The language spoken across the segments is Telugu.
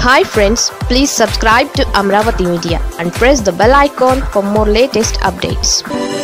hi friends please subscribe to Amaravati media and press the bell icon for more latest updates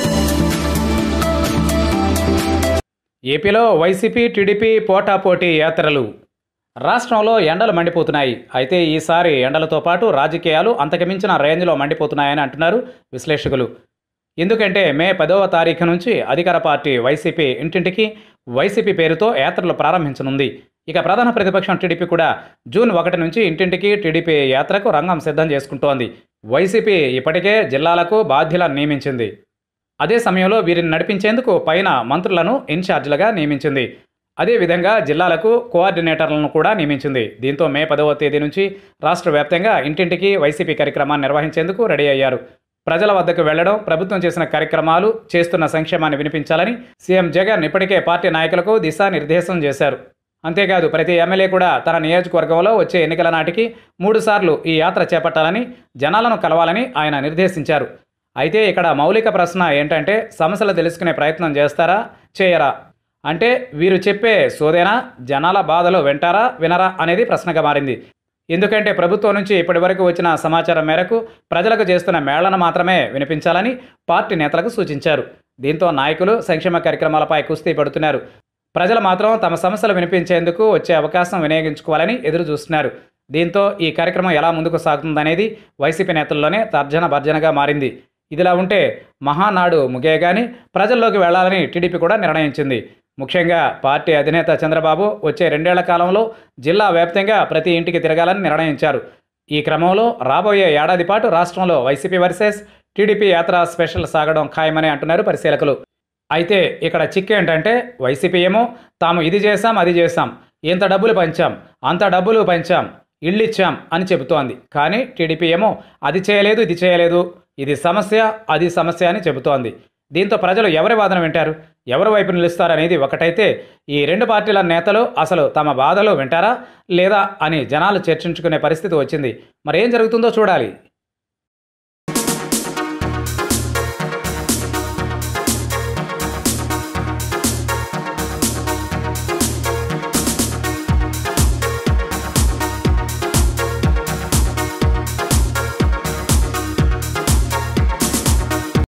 ఏపీలో వైసీపీ టీడీపీ పోటాపోటీ యాత్రలు రాష్ట్రంలో ఎండలు మండిపోతున్నాయి అయితే ఈసారి ఎండలతో పాటు రాజకీయాలు అంతకుమించిన రేంజ్లో మండిపోతున్నాయని అంటున్నారు విశ్లేషకులు ఎందుకంటే మే పదవ తారీఖు నుంచి అధికార పార్టీ వైసీపీ ఇంటింటికి వైసీపీ పేరుతో యాత్రలు ప్రారంభించనుంది ఇక ప్రధాన ప్రతిపక్షం టీడీపీ కూడా జూన్ ఒకటి నుంచి ఇంటింటికి టీడీపీ యాత్రకు రంగం సిద్ధం చేసుకుంటోంది వైసీపీ ఇప్పటికే జిల్లాలకు బాధ్యులను నియమించింది అదే సమయంలో వీరిని నడిపించేందుకు పైన మంత్రులను ఇన్ఛార్జీలుగా నియమించింది అదేవిధంగా జిల్లాలకు కోఆర్డినేటర్లను కూడా నియమించింది దీంతో మే పదవ తేదీ నుంచి రాష్ట్ర వ్యాప్తంగా ఇంటింటికి వైసీపీ కార్యక్రమాన్ని నిర్వహించేందుకు రెడీ అయ్యారు ప్రజల వద్దకు వెళ్లడం ప్రభుత్వం చేసిన కార్యక్రమాలు చేస్తున్న సంక్షేమాన్ని వినిపించాలని సీఎం జగన్ ఇప్పటికే పార్టీ నాయకులకు దిశానిర్దేశం చేశారు అంతేకాదు ప్రతి ఎమ్మెల్యే కూడా తన నియోజకవర్గంలో వచ్చే ఎన్నికల నాటికి మూడుసార్లు ఈ యాత్ర చేపట్టాలని జనాలను కలవాలని ఆయన నిర్దేశించారు అయితే ఇక్కడ మౌలిక ప్రశ్న ఏంటంటే సమస్యలు తెలుసుకునే ప్రయత్నం చేస్తారా చేయరా అంటే వీరు చెప్పే సోదేనా జనాల బాధలు వింటారా వినరా అనేది ప్రశ్నగా మారింది ఎందుకంటే ప్రభుత్వం నుంచి ఇప్పటి వరకు వచ్చిన సమాచారం మేరకు ప్రజలకు చేస్తున్న మేళను మాత్రమే వినిపించాలని పార్టీ నేతలకు సూచించారు దీంతో నాయకులు సంక్షేమ కార్యక్రమాలపై కుస్తీ పడుతున్నారు ప్రజలు మాత్రం తమ సమస్యలు వినిపించేందుకు వచ్చే అవకాశం వినియోగించుకోవాలని ఎదురు చూస్తున్నారు దీంతో ఈ కార్యక్రమం ఎలా ముందుకు సాగుతుందనేది వైసీపీ నేతల్లోనే తర్జన భర్జనగా మారింది ఇదిలా ఉంటే మహానాడు ముగియగానే ప్రజల్లోకి వెళ్లాలని టీడీపీ కూడా నిర్ణయించింది ముఖ్యంగా పార్టీ అధినేత చంద్రబాబు వచ్చే రెండేళ్ల కాలంలో జిల్లా వ్యాప్తంగా ప్రతి ఇంటికి తిరగాలని నిర్ణయించారు ఈ క్రమంలో రాబోయే ఏడాది పాటు రాష్ట్రంలో వైసీపీ వర్సెస్ టీడీపీ యాత్ర స్పెషల్ సాగడం ఖాయమని అంటున్నారు పరిశీలకులు అయితే ఇక్కడ చిక్కు ఏంటంటే వైసీపీ ఏమో తాము ఇది చేశాం అది చేశాం ఇంత డబ్బులు పంచాం అంత డబ్బులు పంచాం ఇళ్ళు ఇచ్చాం అని చెబుతోంది కానీ టీడీపీ ఏమో అది చేయలేదు ఇది చేయలేదు ఇది సమస్య అది సమస్య అని చెబుతోంది దీంతో ప్రజలు ఎవరి వాదన వింటారు ఎవరి వైపు నిలుస్తారనేది ఒకటైతే ఈ రెండు పార్టీల నేతలు అసలు తమ బాధలు వింటారా లేదా అని జనాలు చర్చించుకునే పరిస్థితి వచ్చింది మరేం జరుగుతుందో చూడాలి